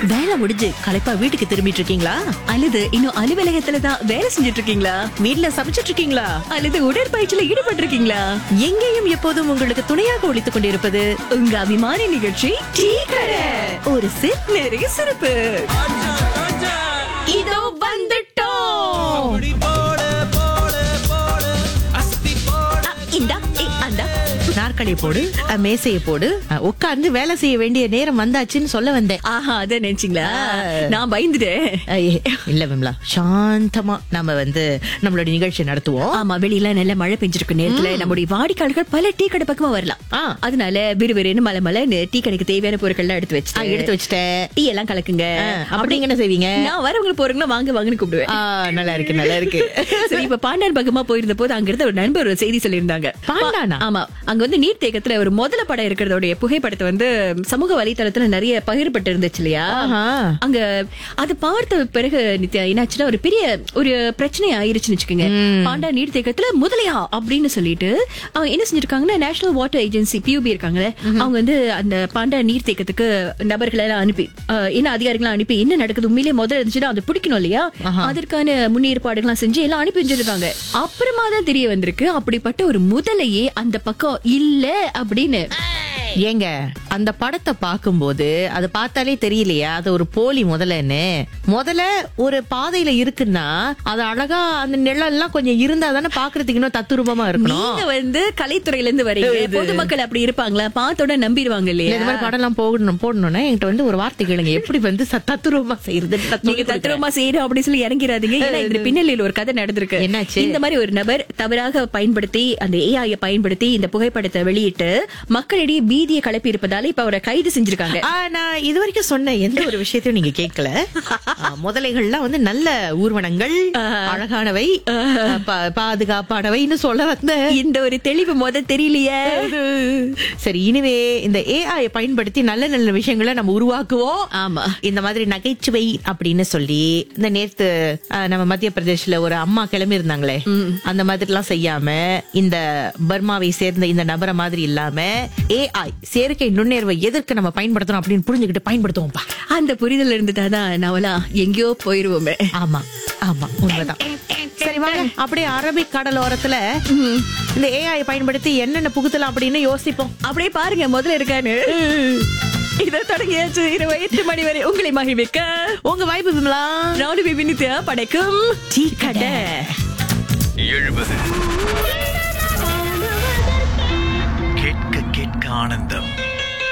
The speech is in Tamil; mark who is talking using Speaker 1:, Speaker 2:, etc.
Speaker 1: வேலை முடிஞ்சு களைப்பா வீட்டுக்கு திரும்பிட்டு இருக்கீங்களா
Speaker 2: அல்லது இன்னும் அலுவலகத்துல தான் வேலை செஞ்சுட்டு இருக்கீங்களா
Speaker 1: வீட்ல சமைச்சிட்டு இருக்கீங்களா
Speaker 2: அல்லது உடற்பயிற்சியில ஈடுபட்டு இருக்கீங்களா
Speaker 1: எங்கேயும் எப்போதும் உங்களுக்கு துணையாக ஒழித்துக் கொண்டிருப்பது
Speaker 2: உங்க அபிமான நிகழ்ச்சி டீ கடை ஒரு சிப் நிறைய சிறப்பு இதோ வந்துட்டோம் அ, இந்தா ஏ, அந்தா
Speaker 1: நாற்காலி போடு அஹ், மேசையை போடு அஹ், உட்கார்ந்து வேலை செய்ய வேண்டிய நேரம் வந்தாச்சுன்னு சொல்ல வந்தேன்
Speaker 2: ஆஹா அத நினைச்சீங்களா நான் பயந்துட்டேன்
Speaker 1: அஹ், இல்ல விமலா சாந்தமா நம்ம வந்து நம்மளோட நிகழ்ச்சி நடத்துவோம்
Speaker 2: ஆமா வெளியில நல்ல மழை பெஞ்சிருக்க நேரத்துல நம்முடைய வாடிக்கையாளர்கள் பல டீ கடை பக்கமா வரலாம்
Speaker 1: ஆ.
Speaker 2: அதனால விறுவிறுன்னு மலை மலைன்னு டீ கடைக்கு தேவையான பொருட்கள் எல்லாம் எடுத்து
Speaker 1: அஹ்,
Speaker 2: வச்சு
Speaker 1: எடுத்து வச்சுட்டேன்
Speaker 2: டீ எல்லாம் கலக்குங்க
Speaker 1: அஹ், அப்படி என்ன செய்வீங்க
Speaker 2: நான் வரவங்க போறவங்களா வாங்க வாங்கன்னு கூப்பிடுவேன்
Speaker 1: ஆ, நல்லா இருக்கு நல்லா இருக்கு
Speaker 2: சரி இப்ப பாண்டான் பக்கமா போயிருந்த போது அங்க இருந்த ஒரு நண்பர் ஒரு செய்தி சொல்லியிருந்தாங்க
Speaker 1: பாண்டானா?
Speaker 2: ஆமா அங்க வந்து நீர் தேக்கத்துல ஒரு முதல படம் இருக்கிறதோடைய புகைப்படத்தை வந்து சமூக வலைத்தளத்துல நிறைய பகிரப்பட்டு இருந்துச்சு இல்லையா
Speaker 1: ஆஹா.
Speaker 2: அங்க அது பார்த்த பிறகு நித்யா என்னாச்சுன்னா ஒரு பெரிய ஒரு பிரச்சனை ஆயிருச்சுன்னு வச்சுக்கோங்க பாண்டா நீர் தேக்கத்துல முதலையா அப்படின்னு சொல்லிட்டு அவங்க என்ன செஞ்சிருக்காங்கன்னா நேஷனல் வாட்டர் ஏஜென்சி பியூபி இருக்காங்களே அவங்க வந்து அந்த பாண்டா நீர் தேக்கத்துக்கு நபர்களை எல்லாம் அனுப்பி அஹ், என்ன அதிகாரிகளை அனுப்பி என்ன நடக்குது உண்மையிலேயே முதல்ல இருந்துச்சுன்னா அதை பிடிக்கணும் இல்லையா அதற்கான முன்னேற்பாடுகள்லாம் செஞ்சு எல்லாம் அனுப்பி வச்சிருக்காங்க அப்புறமா தான் தெரிய வந்திருக்கு அப்படிப்பட்ட ஒரு முதலையே அந்த பக்கம் இல்ல அப்படின்னு
Speaker 1: ஏங்க அந்த படத்தை பார்க்கும்போது அது பார்த்தாலே தெரியலையா அது ஒரு போலி முதலன்னு முதல்ல ஒரு பாதையில இருக்குன்னா அது அழகா அந்த நிழல்லாம் கொஞ்சம் இருந்தா தானே பாக்குறதுக்கு இன்னும் தத்துரூபமா இருக்கணும்
Speaker 2: நீங்க வந்து கலைத்துறையில இருந்து வரீங்க பொதுமக்கள் அப்படி இருப்பாங்களா பார்த்தோட நம்பிடுவாங்க
Speaker 1: இல்ல,
Speaker 2: இல்லையா
Speaker 1: இந்த மாதிரி படம் எல்லாம் போகணும் போடணும்னா என்கிட்ட வந்து ஒரு வார்த்தை கேளுங்க எப்படி வந்து ச- தத்துரூபமா செய்யறது
Speaker 2: நீங்க தத்துவமா செய்யணும் அப்படி சொல்லி இறங்கிறாதீங்க ஏன்னா இந்த பின்னணியில் ஒரு கதை நடந்திருக்கு
Speaker 1: என்னாச்சு?
Speaker 2: இந்த மாதிரி ஒரு நபர் தவறாக பயன்படுத்தி அந்த ஏஐ பயன்படுத்தி இந்த புகைப்படத்தை வெளியிட்டு மக்களிடையே பீதியை கிளப்பி இருப்பதால இப்ப அவரை கைது செஞ்சிருக்காங்க
Speaker 1: ஆ, நான் இது வரைக்கும் சொன்ன எந்த ஒரு விஷயத்தையும் நீங்க கேட்கல ஆ, முதலைகள்லாம் வந்து நல்ல ஊர்வனங்கள் அழகானவை பா- பாதுகாப்பானவைன்னு சொல்ல வந்த
Speaker 2: இந்த ஒரு தெளிவு முத தெரியலையே
Speaker 1: சரி இனிவே இந்த ஏஐ பயன்படுத்தி நல்ல நல்ல விஷயங்களை நம்ம உருவாக்குவோம்
Speaker 2: ஆமா
Speaker 1: இந்த மாதிரி நகைச்சுவை அப்படின்னு சொல்லி இந்த நேத்து அஹ், நம்ம மத்திய பிரதேஷ்ல ஒரு அம்மா கிளம்பி இருந்தாங்களே அந்த மாதிரி எல்லாம் செய்யாம இந்த பர்மாவை சேர்ந்த இந்த நபரை மாதிரி இல்லாம ஏஐ செயற்கை நுண்ணேர்வை எதற்கு நம்ம பயன்படுத்தணும் அப்படின்னு புரிஞ்சுக்கிட்டு பயன்படுத்துவோம்ப்பா
Speaker 2: அந்த புரிதல் இருந்துட்டாதான் நாவெல்லாம் எங்கேயோ போயிருவோமே
Speaker 1: ஆமா ஆமா உண்மைதான் சரி வாங்க அப்படியே அரபிக் கடலோரத்துல இந்த ஏஐ பயன்படுத்தி என்னென்ன புகுத்தலாம் அப்படின்னு யோசிப்போம்
Speaker 2: அப்படியே பாருங்க முதல்ல இருக்கான்னு இதை தொடங்கியாச்சு இரவு எட்டு மணி வரை உங்களை மகிழ்விக்க
Speaker 1: உங்க வாய்ப்பு விமலா
Speaker 2: ரவுடி பேபி நித்யா படைக்கும் டீ கடை
Speaker 3: எழுபது கேட்க கேட்க ஆனந்தம்